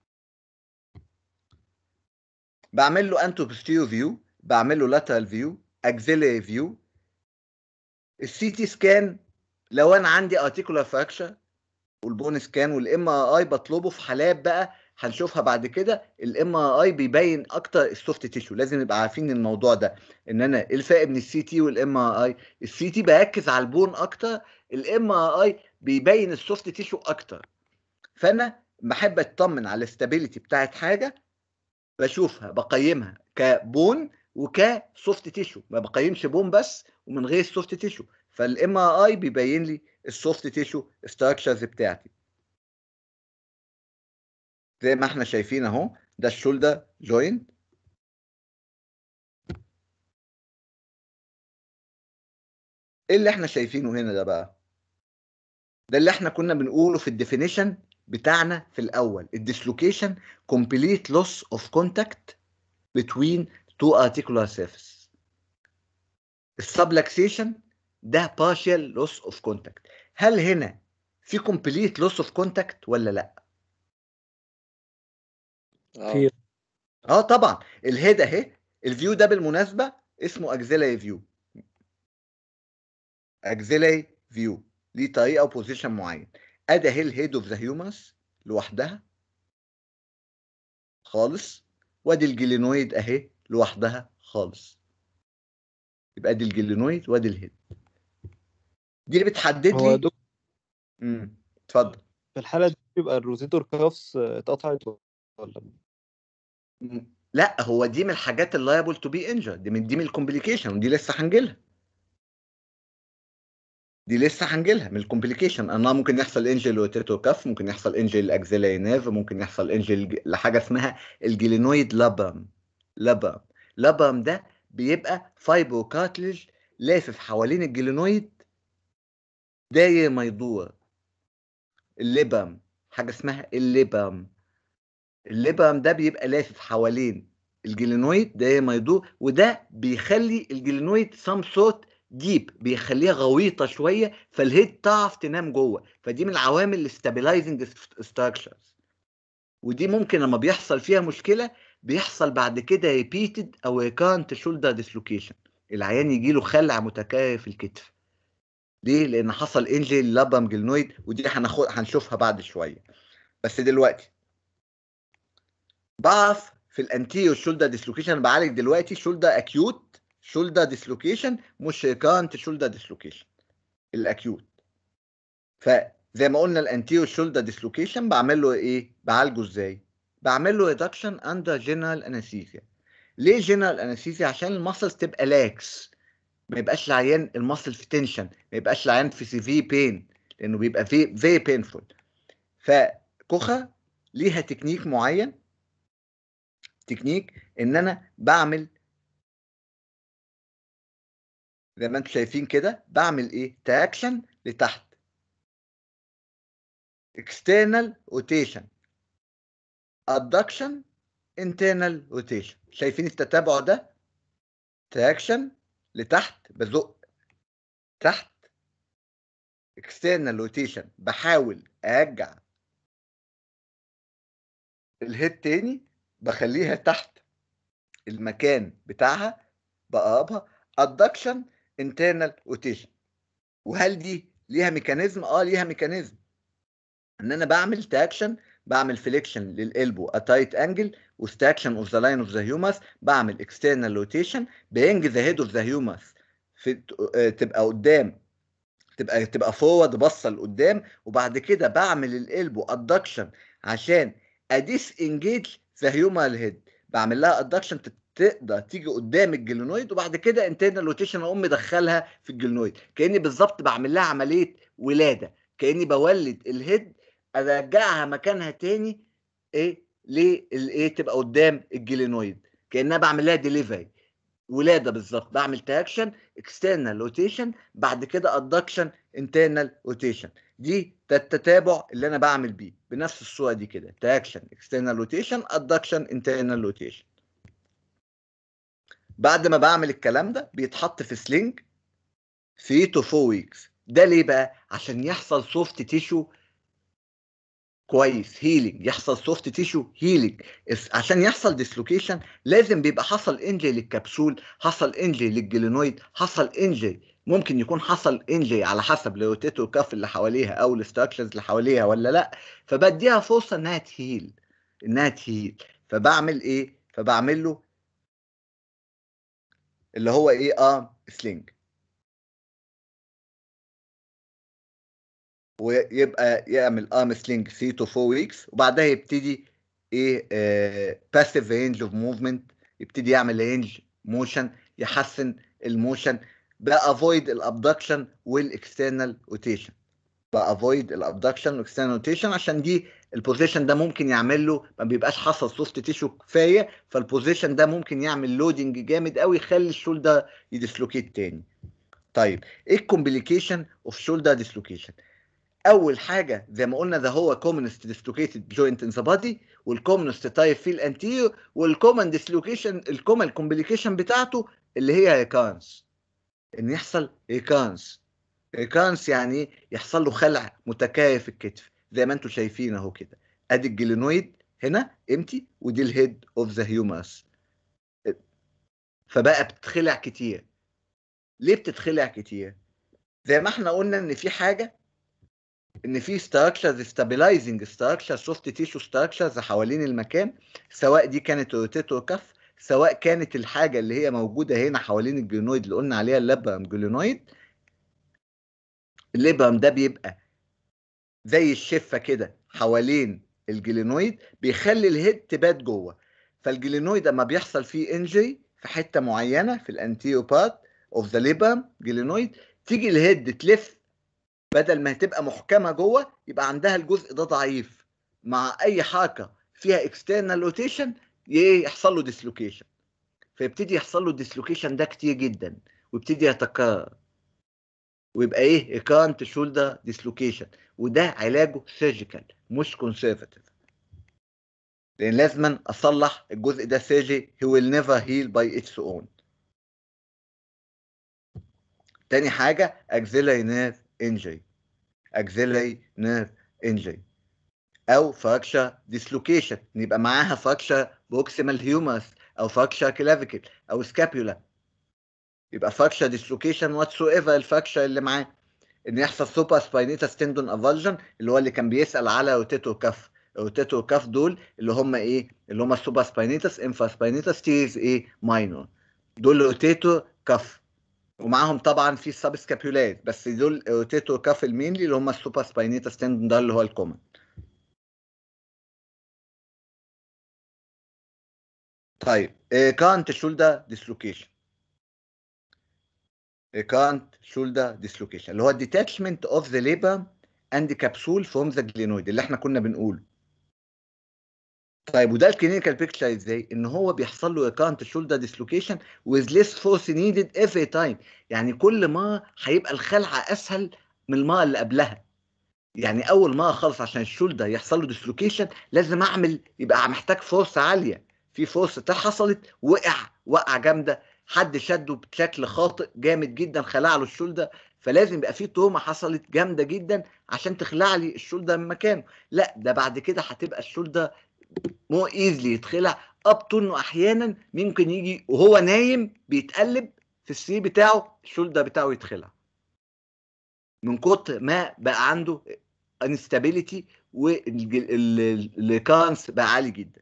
بعمل له انتو posterior فيو بعمل له lateral فيو axillary فيو السي تي سكان لو انا عندي articular fracture والبون سكان والام ار اي بطلبه في حالات بقى هنشوفها بعد كده الام ار اي بيبين اكتر السوفت تيشو لازم نبقى عارفين الموضوع ده ان انا ايه الفرق بين السي تي والام ار اي السي تي بركز على البون اكتر الام ار اي بيبين السوفت تيشو اكتر فانا بحب اطمن على الاستابيليتي بتاعت حاجه بشوفها بقيمها كبون وكسوفت تيشو ما بقيمش بون بس ومن غير السوفت تيشو فالام ار اي بيبين لي السوفت تيشو ستراكشرز بتاعتي زي ما احنا شايفين اهو ده الشولدر جوينت ايه اللي احنا شايفينه هنا ده بقى ده اللي احنا كنا بنقوله في الديفينيشن بتاعنا في الاول الديسلوكيشن complete loss of contact between two articular surfaces السبلكسيشن ده partial loss of contact هل هنا في complete loss of contact ولا لا في اه طبعا الهيد اهي الفيو ده بالمناسبه اسمه اكزيلاري فيو اكزيلاري فيو ليه طريقه وبوزيشن معين ادي اهي الهيد اوف ذا هيومنز لوحدها خالص وادي الجلينويد اهي لوحدها خالص يبقى ادي الجلينويد وادي الهيد دي اللي بتحدد هو لي دك... امم اتفضل في الحالة دي بيبقى الروتيتور كافس اتقطعت ولا م- لا هو دي من الحاجات اللايبل تو بي انجر دي من دي من الكومبليكيشن ودي لسه هنجيلها دي لسه هنجيلها من الكومبليكيشن انها ممكن يحصل انجل روتيتور كف ممكن يحصل انجل اكزيلاري نيرف ممكن يحصل انجل لحاجه اسمها الجلينويد لابام لابام لابام ده بيبقى فايبرو كارتلج لافف حوالين الجلينويد داير ما يدور الليبام حاجه اسمها الليبام الليبام ده بيبقى لافف حوالين الجلينويد داير ما يدور وده بيخلي الجلينويد سام سورت ديب بيخليها غويطه شويه فالهيد تعرف تنام جوه فدي من العوامل الاستابلايزنج ستراكشرز ودي ممكن لما بيحصل فيها مشكله بيحصل بعد كده ريبيتد او ريكارنت شولدر ديسلوكيشن العيان يجي له خلع متكرر في الكتف ليه؟ لان حصل انجل لابام جلنويد ودي هناخد هنشوفها بعد شويه بس دلوقتي بعرف في الانتيريور شولدر ديسلوكيشن بعالج دلوقتي شولدر اكيوت شولدر ديسلوكيشن مش ريكارنت شولدر ديسلوكيشن الاكيوت فزي ما قلنا الانتيريور شولدر ديسلوكيشن بعمل له ايه بعالجه ازاي بعمل له ريدكشن اندر جنرال انستيزيا ليه جنرال انستيزيا عشان المسلز تبقى لاكس ما يبقاش العيان المسل في تنشن ما يبقاش العيان في سيفي بين لانه بيبقى في فيري بينفول فكوخا ليها تكنيك معين تكنيك ان انا بعمل زي ما انتم شايفين كده بعمل ايه تراكشن لتحت external rotation adduction internal rotation شايفين التتابع ده تراكشن لتحت بزق تحت external rotation بحاول ارجع الهيد تاني بخليها تحت المكان بتاعها بقربها adduction internal rotation وهل دي ليها ميكانيزم اه ليها ميكانيزم ان انا بعمل تاكشن بعمل فليكشن للالبو اتايت انجل وستاكشن اوف ذا لاين اوف ذا هيوماس بعمل اكسترنال روتيشن بينج ذا هيد اوف ذا هيوماس تبقى قدام تبقى تبقى فورورد باصه لقدام وبعد كده بعمل الالبو ادكشن عشان اديس انجيج ذا هيومال هيد بعمل لها ادكشن تقدر تيجي قدام الجلينويد وبعد كده انترنال روتيشن اقوم مدخلها في الجلينويد كاني بالظبط بعمل لها عمليه ولاده كاني بولد الهيد ارجعها مكانها تاني ايه للايه تبقى قدام الجلينويد كانها بعمل لها ديليفري ولاده بالظبط بعمل تاكشن اكسترنال روتيشن بعد كده ادكشن انترنال روتيشن دي ده التتابع اللي انا بعمل بيه بنفس الصوره دي كده تاكشن اكسترنال روتيشن ادكشن انترنال روتيشن بعد ما بعمل الكلام ده بيتحط في سلينج 3 تو 4 ويكس ده ليه بقى عشان يحصل سوفت تيشو كويس هيلينج يحصل سوفت تيشو هيلينج عشان يحصل ديسلوكيشن لازم بيبقى حصل انجي للكبسول حصل انجي للجلينويد حصل انجي ممكن يكون حصل انجي على حسب الروتيتور كاف اللي حواليها او الاستراكشرز اللي حواليها ولا لا فبديها فرصه انها تهيل انها تهيل فبعمل ايه فبعمل له اللي هو ايه اه سلينج ويبقى يعمل ارم سلينج 3 تو 4 ويكس وبعدها يبتدي ايه باسيف رينج اوف موفمنت يبتدي يعمل رينج موشن يحسن الموشن بافويد الابدكشن والاكسترنال روتيشن بافويد الابدكشن والاكسترنال روتيشن عشان دي البوزيشن ده ممكن يعمل له ما بيبقاش حصل سوفت تيشو كفايه فالبوزيشن ده ممكن يعمل لودنج جامد قوي يخلي الشولدر يديسلوكيت تاني طيب ايه الكومبليكيشن اوف شولدر ديسلوكيشن اول حاجه زي ما قلنا ده هو كومنست ديسلوكيتد جوينت ان ذا بادي والكومنست تايب في الانتيريور والكومن ديسلوكيشن الكومن كومبليكيشن بتاعته اللي هي ريكانس ان يحصل ريكانس ريكانس يعني يحصل له خلع متكرر في الكتف زي ما انتم شايفين اهو كده ادي الجلينويد هنا امتي ودي الهيد اوف ذا هيوماس فبقى بتتخلع كتير ليه بتتخلع كتير زي ما احنا قلنا ان في حاجه ان في ستراكشرز ستابلايزنج ستراكشر سوفت تيشو ستراكشرز حوالين المكان سواء دي كانت روتيتور كف سواء كانت الحاجه اللي هي موجوده هنا حوالين الجلينويد اللي قلنا عليها الليبرم جلينويد الليبرم ده بيبقى زي الشفه كده حوالين الجلينويد بيخلي الهيد تبات جوه فالجلينويد اما بيحصل فيه انجري في حته معينه في الانتيرو بارت اوف ذا ليبرم جلينويد تيجي الهيد تلف بدل ما تبقى محكمه جوه يبقى عندها الجزء ده ضعيف مع اي حركه فيها اكسترنال روتيشن يحصل له ديسلوكيشن فيبتدي يحصل له الديسلوكيشن ده كتير جدا ويبتدي يتكرر ويبقى ايه ريكارنت شولدر ديسلوكيشن وده علاجه سيرجيكال مش كونسرفتيف لان لازما اصلح الجزء ده سيرجي he will never heal by its own تاني حاجة axillary nerve injury axillary nerve injury أو fracture dislocation يبقى معاها fracture proximal humerus أو fracture clavicle أو scapula يبقى fracture dislocation whatsoever الفراكشر اللي معاه إن يحصل super spinatus tendon avulsion اللي هو اللي كان بيسأل على روتيتور كف روتيتور كف دول اللي هم إيه؟ اللي هم السوبر سباينيتس انفا سباينيتس تيز إيه؟ ماينور دول روتيتور كف ومعاهم طبعا في السب سكابيولات بس دول روتيتور كاف المينلي اللي هم السوبر سباينيتس تندون ده اللي هو الكومن طيب كانت شولدر ديسلوكيشن كانت شولدر ديسلوكيشن اللي هو الديتاتشمنت اوف ذا ليبر اند كبسول فروم ذا جلينويد اللي احنا كنا بنقوله طيب وده الكلينيكال بيكتشر ازاي؟ ان هو بيحصل له ريكارنت شولدر ديسلوكيشن with less force needed every time يعني كل ما هيبقى الخلعه اسهل من المره اللي قبلها يعني اول ما خالص عشان الشولدر يحصل له ديسلوكيشن لازم اعمل يبقى محتاج فورس عاليه في فورس حصلت وقع وقعه جامده حد شده بشكل خاطئ جامد جدا خلع له الشولدر فلازم يبقى في تومه حصلت جامده جدا عشان تخلع لي الشولدر من مكانه لا ده بعد كده هتبقى الشولدر مو ايزلي يتخلع اب تو انه احيانا ممكن يجي وهو نايم بيتقلب في السي بتاعه الشولدر بتاعه يتخلع من كتر ما بقى عنده انستابيليتي والكانس بقى عالي جدا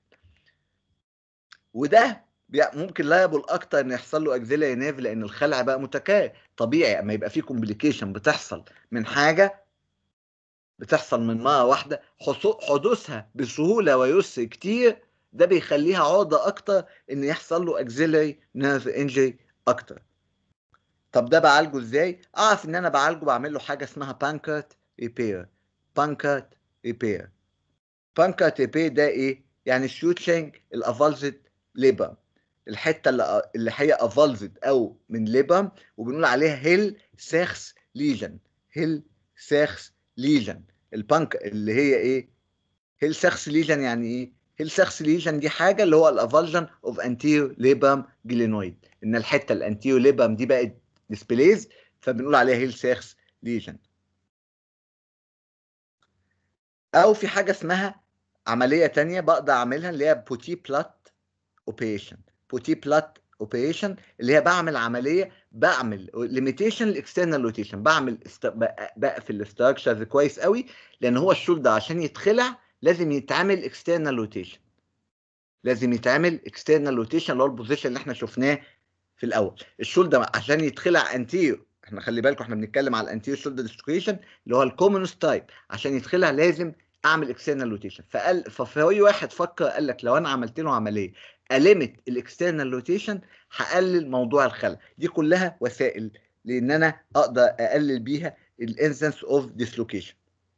وده ممكن لايبل اكتر ان يحصل له اكزيلاري نيف لان الخلع بقى متكرر طبيعي اما يبقى فيه كومبليكيشن بتحصل من حاجه بتحصل من مره واحده حدوثها بسهوله ويسر كتير ده بيخليها عرضه اكتر ان يحصل له اكزيلاري نيرف انجري اكتر طب ده بعالجه ازاي اعرف ان انا بعالجه بعمل له حاجه اسمها بانكرت ريبير بانكرت ريبير بانكرت ريبير ده ايه يعني شوتشنج الافالزد ليبر الحته اللي اللي هي افالزد او من ليبر وبنقول عليها هيل ساخس ليجن هيل ساخس ليجن البانك اللي هي ايه هيل ساخس ليجن يعني ايه هيل ساخس ليجن دي حاجه اللي هو الافالجن اوف انتيرو ليبرم جلينويد ان الحته الانتيرو ليبرم دي بقت ديسبليز فبنقول عليها هيل ساخس ليجن او في حاجه اسمها عمليه تانية بقدر اعملها اللي هي بوتي بلات اوبريشن بوتي بلات اوبريشن اللي هي بعمل عمليه بعمل ليميتيشن الاكسترنال روتيشن بعمل است... بقفل الاستراكشرز كويس قوي لان هو الشولدر عشان يتخلع لازم يتعمل اكسترنال روتيشن لازم يتعمل اكسترنال روتيشن اللي هو البوزيشن اللي احنا شفناه في الاول الشولدر عشان يتخلع انتيرو احنا خلي بالكم احنا بنتكلم على الانتيرو شولدر ديستريشن اللي هو الكومنست تايب عشان يتخلع لازم اعمل اكسترنال روتيشن فقال ففي واحد فكر قال لك لو انا عملت له عمليه المت الاكسترنال روتيشن هقلل موضوع الخلع دي كلها وسائل لان انا اقدر اقلل بيها الانسنس اوف ديسلوكيشن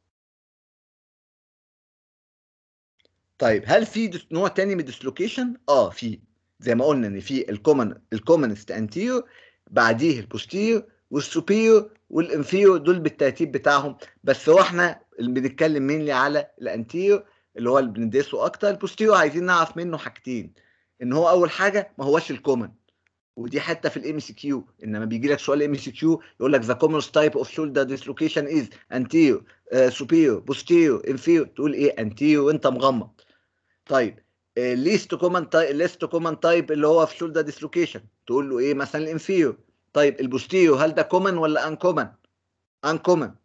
طيب هل في نوع تاني من الديسلوكيشن اه في زي ما قلنا ان في الكومن الكومنست انتيرو بعديه البوستيرو والسوبيرو والانفيرو دول بالترتيب بتاعهم بس هو احنا اللي بنتكلم مينلي على الانتيرو اللي هو اللي بندرسه اكتر البوستيرو عايزين نعرف منه حاجتين ان هو اول حاجه ما هوش الكومن ودي حته في الام سي كيو انما بيجي لك سؤال ام سي كيو يقول لك ذا كومن تايب اوف شولدر ديسلوكيشن از انتيرو سوبيرو بوستيرو انفيرو تقول ايه انتيرو وانت مغمض طيب ليست كومن تايب ليست كومن تايب اللي هو في شولدر ديسلوكيشن تقول له ايه مثلا الانفيرو طيب البوستيرو هل ده كومن ولا ان كومن ان كومن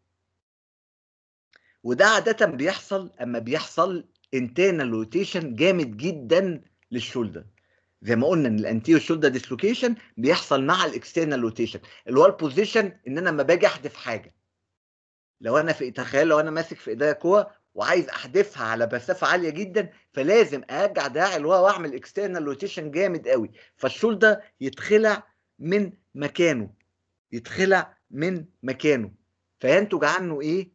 وده عاده بيحصل اما بيحصل انترنال روتيشن جامد جدا للشولدر زي ما قلنا ان الانتيريور شولدر ديسلوكيشن بيحصل مع الاكسترنال روتيشن اللي هو البوزيشن ان انا لما باجي احدف حاجه لو انا في تخيل لو انا ماسك في ايديا كوره وعايز احدفها على مسافه عاليه جدا فلازم ارجع دراعي لورا واعمل اكسترنال روتيشن جامد قوي فالشولدر يتخلع من مكانه يتخلع من مكانه فينتج عنه ايه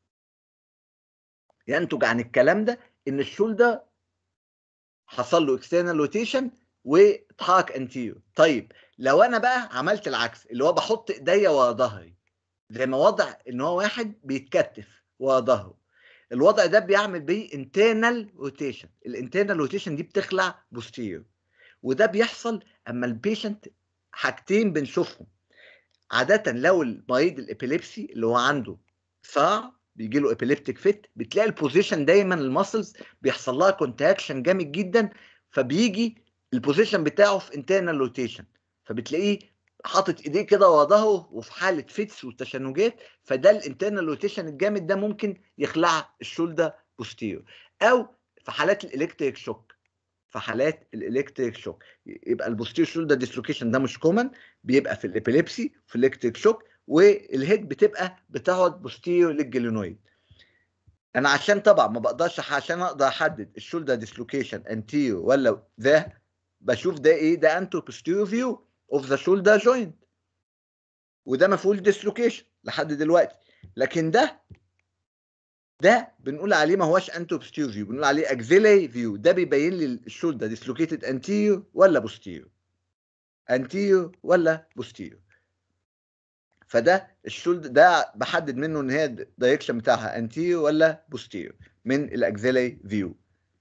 ينتج عن الكلام ده ان الشولدر حصل له اكسترنال روتيشن واتحرك انتيريور طيب لو انا بقى عملت العكس اللي هو بحط ايديا ورا ظهري زي ما وضع ان هو واحد بيتكتف ورا ظهره الوضع ده بيعمل بيه انترنال روتيشن الانترنال روتيشن دي بتخلع بوستيريور وده بيحصل اما البيشنت حاجتين بنشوفهم عادة لو المريض الابيليبسي اللي هو عنده صاع بيجي له ابيليبتيك فيت بتلاقي البوزيشن دايما الماسلز بيحصل لها كونتراكشن جامد جدا فبيجي البوزيشن بتاعه في انترنال روتيشن فبتلاقيه حاطط ايديه كده ورا ظهره وفي حاله فيتس وتشنجات فده الانترنال روتيشن الجامد ده ممكن يخلع الشولدر بوستيريور او في حالات الالكتريك شوك في حالات الالكتريك شوك يبقى البوستيريور شولدر ديسلوكيشن ده مش كومن بيبقى في الابيليبسي في الالكتريك شوك والهيد بتبقى بتقعد بوستيريور للجلينويد انا عشان طبعا ما بقدرش عشان اقدر احدد الشولدر ديسلوكيشن انتيريور ولا ده بشوف ده ايه ده انتو بوستيريور فيو اوف ذا شولدر جوينت وده ما فيهوش ديسلوكيشن لحد دلوقتي لكن ده ده بنقول عليه ما هوش انتو بوستيريور فيو بنقول عليه اكزيلي فيو ده بيبين لي الشولدر ديسلوكيتد انتيريور ولا بوستيريور انتيريور ولا بوستيريور فده الشولدر ده بحدد منه ان هي الدايركشن بتاعها انتيريور ولا بوستيريور من الاكزيلي فيو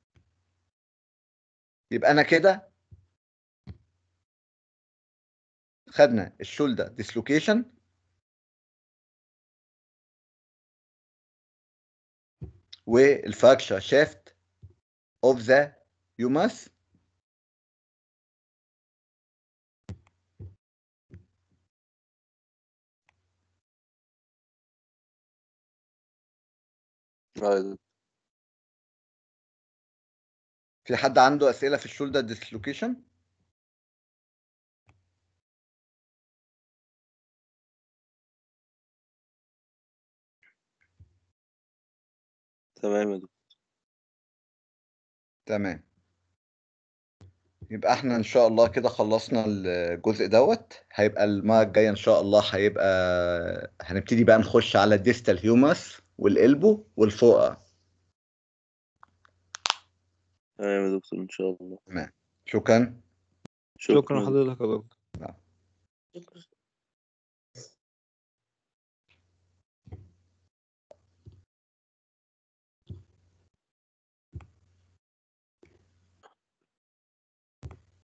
يبقى انا كده خدنا الشولدر ديسلوكيشن والفراكشر شافت اوف ذا يوماس آه، في حد عنده اسئله في الشولدر ديسلوكيشن تمام يا دكتور تمام يبقى احنا ان شاء الله كده خلصنا الجزء دوت هيبقى المره الجايه ان شاء الله هيبقى هنبتدي بقى نخش على الديستال هيوماس والقلبو والفوقه تمام يا دكتور إن شاء الله شكرا شكرا لحضرتك يا دكتور شكرا